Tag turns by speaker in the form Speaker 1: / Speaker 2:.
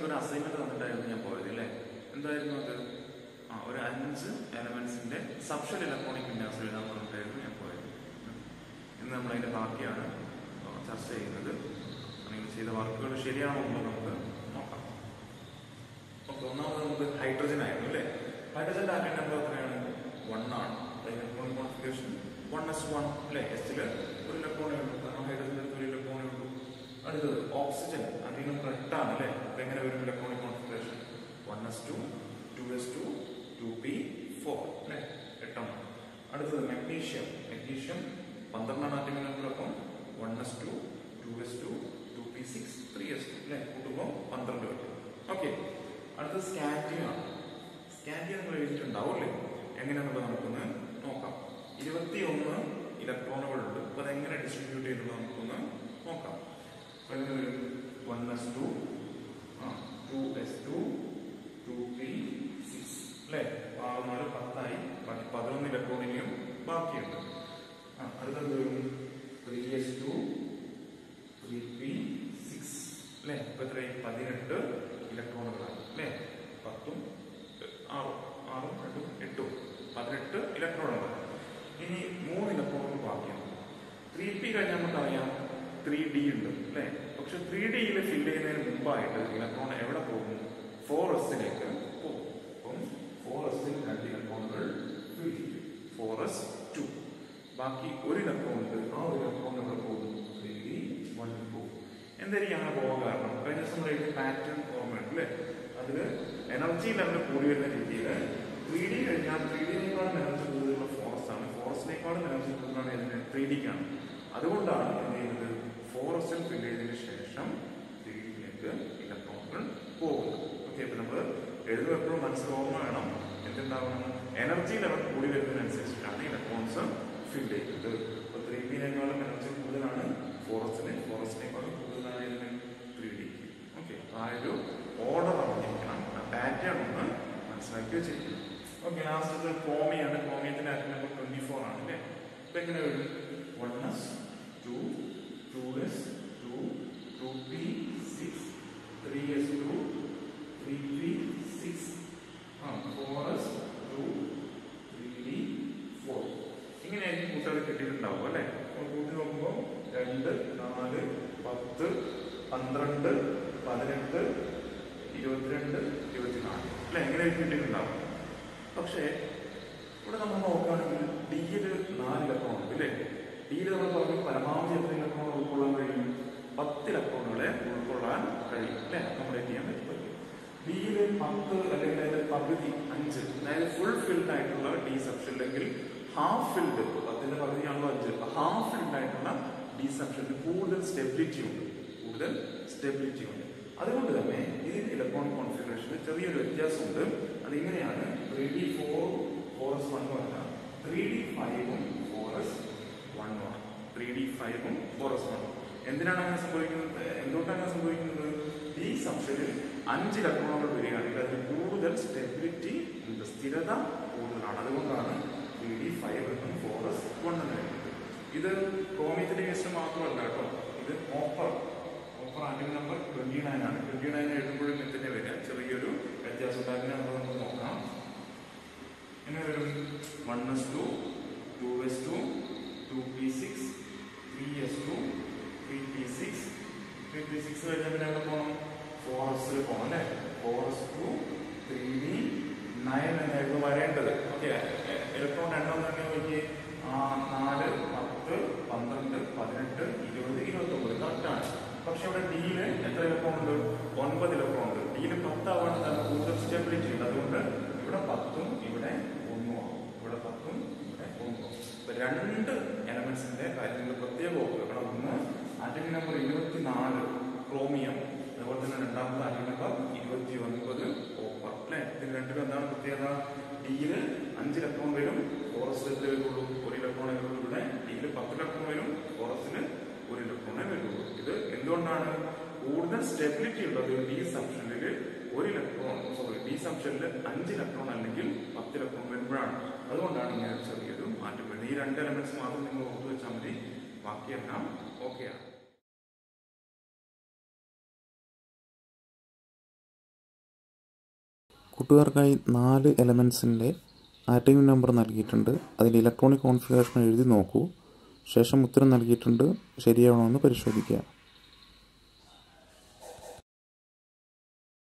Speaker 1: ഒരു അസൈൻമെന്റ് തന്നിട്ടായിരുന്നു ഞാൻ പോയത് അല്ലേ എന്തായിരുന്നു അത് ആ ഒരു അഞ്ച് എലമെന്റ്സിന്റെ സബ്ഷൽ ഇലക്ട്രോണിക് വിന്യാസം എഴുതാൻ പറഞ്ഞിട്ടായിരുന്നു ഞാൻ പോയത് ഇന്ന് നമ്മൾ അതിന്റെ ബാക്കിയാണ് ചർച്ച ചെയ്യുന്നത് നിങ്ങൾ ചെയ്ത വർക്കുകൾ ശരിയാണോ എന്ന് നമുക്ക് നോക്കാം ഓക്കെ ഒന്നാമത് നമുക്ക് ഹൈഡ്രജൻ ആയിരുന്നു അല്ലേ ഹൈഡ്രജന്റെ ആറ്റം നമ്പർ എത്രയാണ് വൺ ആണ് electronic configuration one S one അല്ലേ എസില് ഒരു ഇലക്ട്രോണേ ഉള്ളൂ കാരണം ഹൈഡ്രജന്റെ അടുത്ത് ഒരു ഇലക്ട്രോണേ ഉള്ളൂ അടുത്തത് ഓക്സിജൻ ആറ്റം നമ്പർ എട്ടാണ് അല്ലേ അപ്പൊ എങ്ങനെ വരും electronic configuration one S two two S two two P four അല്ലേ എട്ടെണ്ണം അടുത്തത് മഗ്നീഷ്യം മഗ്നീഷ്യം പന്ത്രണ്ടാണ് ആറ്റം നമ്പറൊപ്പം one S two two S two two P six three S two അല്ലേ കൂട്ടുമ്പോൾ പന്ത്രണ്ട് വരും ഓക്കെ അടുത്തത് സ്കാൻഡിയം ആണ് സ്കാൻഡിയം നമ്മൾ എഴുതിയിട്ടുണ്ടാവും അല്ലേ എങ്ങനെയാണെന്നുള്ളത് നമുക്കൊന്ന് നോക്കാം ഇരുപത്തിയൊന്ന് ഇലക്ട്രോണുകളുണ്ട് അപ്പൊ അതെങ്ങനെ ഡിസ്ട്രിബ്യൂട്ട് ചെയ്യുന്നത് നമുക്കൊന്ന് നോക്കാം അപ്പൊ എങ്ങനെ വരും one S two two S two two P six അല്ലേ ആറ് നാല് പത്തായി ബാക്കി പതിനൊന്ന് ഇലക്ട്രോണിനെയും ബാക്കിയുണ്ട് ആ അടുത്തത് വരും three S two three P six അല്ലേ ഇപ്പൊ എത്രയായി പതിനെട്ട് ഇലക്ട്രോണുകളാണ് അല്ലേ പത്തും ആറും ആറും രണ്ടും എട്ടും പതിനെട്ട് ഇലക്ട്രോണുകൾ ഇനി മൂന്ന് ഇലക്ട്രോണുകൾ ബാക്കിയാണ് ത്രീ പി കഴിഞ്ഞാൽ നമുക്കറിയാം ത്രീ ഡി ഉണ്ട് അല്ലേ പക്ഷെ ത്രീ ഡിയിൽ ഫില്ല് ചെയ്യുന്നതിന് മുമ്പായിട്ട് ഇലക്ട്രോൺ എവിടെ പോകും ഫോർ എസിലേക്ക് പോകും അപ്പം ഫോർ എസിൽ രണ്ട് ഇലക്ട്രോണുകൾ ഫിൽ ചെയ്യും ഫോർ എസ് ടു ബാക്കി ഒരു ഇലക്ട്രോൺ ഉണ്ട് ആ ഒരു ഇലക്ട്രോൺ എവിടെ പോകും ത്രീ ഡി വണ്ണിൽ പോകും എന്തായിരിക്കും അങ്ങനെ പോകാൻ കാരണം കഴിഞ്ഞ ദിവസം നമ്മൾ എഴുതിയ പാറ്റേൺ ഓർമ്മയുണ്ട് അല്ലേ അതിൽ എനർജി ലെവൽ കൂടി വരുന്ന രീതിയിൽ ത്രീ ഡി കഴിഞ്ഞാൽ ത്രീ ഡിനേക്കാളും എനർജി കൂടുതലുള്ള ഫോറസ്റ്റ് ആണ് ഫോറസ്റ്റിനേക്കാളും എനർജി കൂടുതലാണ് ഇതിന് ത്രീ ഡിക്കാണ് അതുകൊണ്ടാണ് എന്ത് ചെയ്യുന്നത് ഫോറസ്റ്റിൽ ഫില്ല് ചെയ്തതിനു ശേഷം ത്രീ ഡിയിലേക്ക് ഇലക്ട്രോണുകൾ പോകുന്നത് ഓക്കെ അപ്പൊ നമ്മൾ എഴുതുമ്പോൾ എപ്പോഴും മനസ്സിൽ ഓർമ്മ വേണം എന്തുണ്ടാവണം എനർജി ലെവൽ കൂടി വരുന്നതിനനുസരിച്ചിട്ടാണ് ഇലക്ട്രോൺസ് ഫില്ല് ചെയ്യുന്നത് അപ്പൊ ത്രീ ഡിനേക്കാളും എനർജി കൂടുതലാണ് ഫോറസ്റ്റിന് ഫോറസ്റ്റിനേക്കാളും കൂടുതലാണ് ഇതിന് ത്രീ ഡി ഓക്കെ ആ ഒരു ഓർഡർ അറിഞ്ഞിരിക്കണം ആ പാറ്റേൺ ഒന്ന് മനസ്സിലാക്കി വെച്ചിരിക്കണം ഓക്കെ ലാസ്റ്റ് ക്രോമിയാണ് ക്രോമിയത്തിന്റെ ആറ്റം നമ്പർ ട്വന്റി ഫോർ ആണ് അല്ലേ ഇപ്പൊ എങ്ങനെ വരും one S two two S two two P six three S two three P six ആ four S two three D four ഇങ്ങനെയായിരിക്കും കൂട്ടുകാർ കിട്ടിയിട്ടുണ്ടാവും അല്ലേ അപ്പോൾ കൂട്ടി നോക്കുമ്പോൾ രണ്ട് നാല് പത്ത് പന്ത്രണ്ട് പതിനെട്ട് ഇരുപത്തിരണ്ട് ഇരുപത്തിനാല് അല്ലെ എങ്ങനെ കിട്ടിയിട്ടുണ്ടാവും പക്ഷേ ഇവിടെ നമ്മൾ നോക്കുകയാണെങ്കിൽ ഡിയിൽ നാല് ഇലക്ട്രോൺ ഉണ്ട് അല്ലേ ഡിയിൽ നമ്മൾ പറഞ്ഞു പരമാവധി എത്ര ഇലക്ട്രോൺ ഉൾക്കൊള്ളാൻ കഴിയും പത്ത് ഇലക്ട്രോണുകളെ ഉൾക്കൊള്ളാൻ കഴിയും അല്ലെ അക്കോമഡേറ്റ് ചെയ്യാൻ പറ്റും ഡിയിൽ പത്ത് അല്ലെങ്കിൽ അതിന്റെ പകുതി അഞ്ച് അതായത് ഫുൾ ഫിൽഡ് ആയിട്ടുള്ള ഡി സബ്ഷൻ അല്ലെങ്കിൽ ഹാഫ് ഫിൽഡ് പത്തിന്റെ പകുതിയാണല്ലോ അഞ്ച് ഹാഫ് ഫിൽഡ് ആയിട്ടുള്ള ഡി സബ്ഷന് കൂടുതൽ സ്റ്റെബിലിറ്റി ഉണ്ട് കൂടുതൽ സ്റ്റെബിലിറ്റി ഉണ്ട് അതുകൊണ്ട് തന്നെ ഇതിന്റെ ഇലക്ട്രോണിക് കോൺഫിഗറേഷന് ചെറിയൊരു വ്യത്യാസമുണ്ട് അതിങ്ങനെയാണ് three D four four S one അല്ല ത്രീ ഡി ഫൈവും ഫോർ എസ് വൺ ആണ് ത്രീ ഡി ഫൈവും ഫോർ എസ് വൺ എന്തിനാണ് അങ്ങനെ സംഭവിക്കുന്നത് എന്തുകൊണ്ടാണ് അങ്ങനെ സംഭവിക്കുന്നത് ഈ സബ്ഷനിൽ അഞ്ച് ഇലക്ട്രോണുകൾ വരികയാണെങ്കിൽ അതിന് കൂടുതൽ സ്റ്റെബിലിറ്റി ഉണ്ട് സ്ഥിരത കൂടുതലാണ് അതുകൊണ്ടാണ് ത്രീ ഡി ഫൈവ് എന്നും ഫോർ എസ് വൺ എന്ന് പറയുന്നത് ഇത് ക്രോമിയത്തിന്റെ കേസ് മാത്രമല്ല കേട്ടോ ഇത് copper copper atom number twenty nine ആണ് ട്വന്റി നയൻ എഴുതുമ്പോഴും ഇതിന്റെ വരിക ചെറിയൊരു വ്യത്യാസം ഉണ്ടാകുന്ന നമുക്ക് നോക്കാം എങ്ങനെ വരും one S two two S two two P six three S two three P six three P six കഴിഞ്ഞാൽ പിന്നെ എവിടെ പോകണം ഫോർ എസിൽ പോകണം അല്ലേ four S two three D nine എന്നായിരുന്നു വരേണ്ടത് ഓക്കെ ഇലക്ട്രോൺ എണ്ണം തന്നെ നോക്കി ആ നാല് പത്ത് പന്ത്രണ്ട് പതിനെട്ട് ഇരുപത് ഇരുപത്തി ഒമ്പത് കറക്റ്റാണ് പക്ഷെ ഇവിടെ ഡിയിൽ എത്ര ഇലക്ട്രോൺ ഉണ്ട് ഒൻപത് ഇലക്ട്രോൺ ഉണ്ട് ഡിയിൽ പത്താവാണ് തന്നെ കൂടുതൽ സ്റ്റെബിലിറ്റി ഉണ്ട് അതുകൊണ്ട് ഇവിടെ പത്തും ഇവിടെ ഒന്നും ആവും ഇവിടെ പത്തും ഇവിടെ ഒന്നും ആവും അപ്പൊ രണ്ട് എലമെന്റ്സിന്റെ കാര്യം നിങ്ങൾ പ്രത്യേകം ഓർക്കുക ഒന്ന് ആറ്റം നമ്പർ ഇരുപത്തിനാല് ക്രോമിയം അതുപോലെ തന്നെ രണ്ടാമത്തെ ആറ്റം നമ്പർ ഇരുപത്തി ഒൻപത് കോപ്പർ അല്ലെ ഇതിന് രണ്ടിലും എന്താണ് പ്രത്യേകത ഡിയിൽ അഞ്ച് ഇലക്ട്രോൺ വരും ഫോറസ്റ്റ് എത്ര വരുള്ളൂ ഒരു ഇലക്ട്രോണേ വരുള്ളൂ ഇവിടെ ഡിയിൽ പത്ത് ഇലക്ട്രോൺ വരും ഫോറസ്റ്റിന് ഒരു ഇലക്ട്രോണേ വരുള്ളൂ ഇത് എന്തുകൊണ്ടാണ് കൂടുതൽ സ്റ്റെബിലിറ്റി ഉള്ളത് ഡി സബ്ഷനിൽ ഒരു ഇലക്ട്രോൺ സോറി ഡി സബ്ഷനിൽ അഞ്ച് ഇലക്ട്രോൺ അല്ലെങ്കിൽ പത്ത് ഇലക്ട്രോൺ വരുമ്പോഴാണ് അതുകൊണ്ടാണ് ഇങ്ങനെ ചെറിയൊരു മാറ്റം വരുന്നത് ഈ രണ്ട് എലമെന്റ്സ് മാത്രം നിങ്ങൾ ഓർത്തു വെച്ചാൽ മതി ബാക്കിയെല്ലാം ഓക്കെയാണ്
Speaker 2: കൂട്ടുകാർക്കായി നാല് എലമെൻസിൻ്റെ ആറ്റം നമ്പർ നൽകിയിട്ടുണ്ട് അതിൽ ഇലക്ട്രോണിക് കോൺഫിഗറേഷൻ എഴുതി നോക്കൂ ശേഷം ഉത്തരം നൽകിയിട്ടുണ്ട് ശരിയാണോ എന്ന് പരിശോധിക്കുക